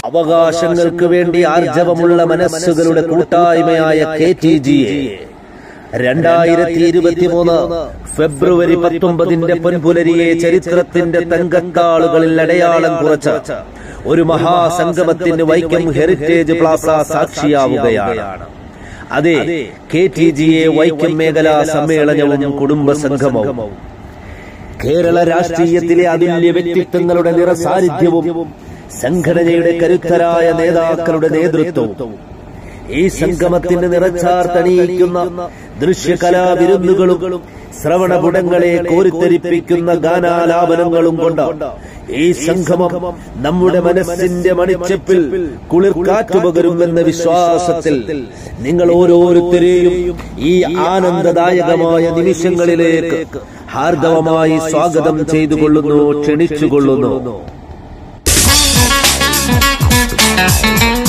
അവകാശങ്ങൾക്ക് വേണ്ടി ആർജവമുള്ള മനസ്സുകളുടെ കൂട്ടായ്മയായ കെ ടി ജിയെ രണ്ടായിരത്തി ഇരുപത്തിമൂന്ന് ഫെബ്രുവരി പത്തൊമ്പതിന്റെ പൊൻപുലരിയെ ചരിത്രത്തിന്റെ തങ്കത്താളുകളിൽ അടയാളം കുറച്ച ഒരു മഹാസംഗമത്തിന് വൈക്കം ഹെറിറ്റേജ് പ്ലാസ സാക്ഷിയാവുകയാണ് അതെ കെ ടി ജിയെ വൈക്കം മേഖലാ സമ്മേളനവും കുടുംബ സംഗമവും കേരള രാഷ്ട്രീയത്തിലെ അതുല്യ വ്യക്തിത്വങ്ങളുടെ നിറസാന്നിധ്യവും സംഘടനയുടെ കരുത്തരായ നേതാക്കളുടെ നേതൃത്വവും ഈ സംഗമത്തിന് നിറച്ചാർ തണിയിക്കുന്ന ദൃശ്യകലാവിരുന്നുകളും ശ്രവണപുടങ്ങളെ കോരിത്തെരിപ്പിക്കുന്ന ഗാനാലാപനങ്ങളും കൊണ്ട് ഈ സംഗമം നമ്മുടെ മനസ്സിന്റെ മണിച്ചപ്പിൽ കുളിർക്കാറ്റ് പകരുമെന്ന വിശ്വാസത്തിൽ നിങ്ങൾ ഓരോരുത്തരെയും ഈ ആനന്ദദായകമായ നിമിഷങ്ങളിലേക്ക് ഹാർദവമായി സ്വാഗതം ചെയ്തുകൊള്ളുന്നു ക്ഷണിച്ചുകൊള്ളുന്നു Thank you.